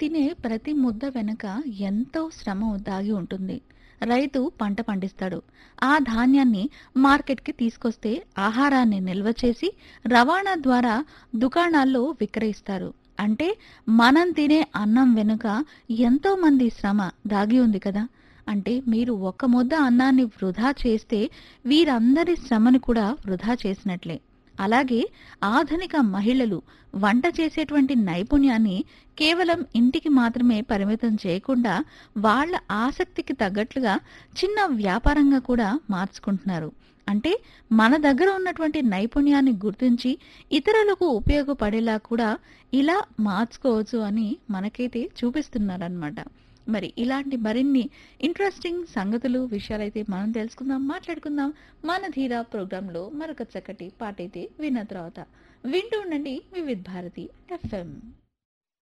తినే ప్రతి ముద్ద వెనుక ఎంతో శ్రమ దాగి ఉంటుంది రైతు పంట పండిస్తాడు ఆ ధాన్యాన్ని మార్కెట్కి తీసుకొస్తే ఆహారాన్ని నిల్వ చేసి రవాణా ద్వారా దుకాణాల్లో విక్రయిస్తారు అంటే మనం తినే అన్నం వెనుక ఎంతో మంది శ్రమ దాగి ఉంది కదా అంటే మీరు ఒక ముద్ద అన్నాన్ని వృధా చేస్తే వీరందరి శ్రమను కూడా వృధా చేసినట్లే అలాగే ఆధునిక మహిళలు వంట చేసేటువంటి నైపుణ్యాన్ని కేవలం ఇంటికి మాత్రమే పరిమితం చేయకుండా వాళ్ళ ఆసక్తికి తగ్గట్లుగా చిన్న వ్యాపారంగా కూడా మార్చుకుంటున్నారు అంటే మన దగ్గర ఉన్నటువంటి నైపుణ్యాన్ని గుర్తించి ఇతరులకు ఉపయోగపడేలా కూడా ఇలా మార్చుకోవచ్చు అని మనకైతే చూపిస్తున్నారనమాట మరి ఇలాంటి మరిన్ని ఇంట్రెస్టింగ్ సంగతులు విషయాలైతే మనం తెలుసుకుందాం మాట్లాడుకుందాం మన ధీరా ప్రోగ్రాంలో మరొక చక్కటి పాట అయితే విన్న తర్వాత వింటూ ఉండండి వివిధ్ భారతి ఎఫ్ఎం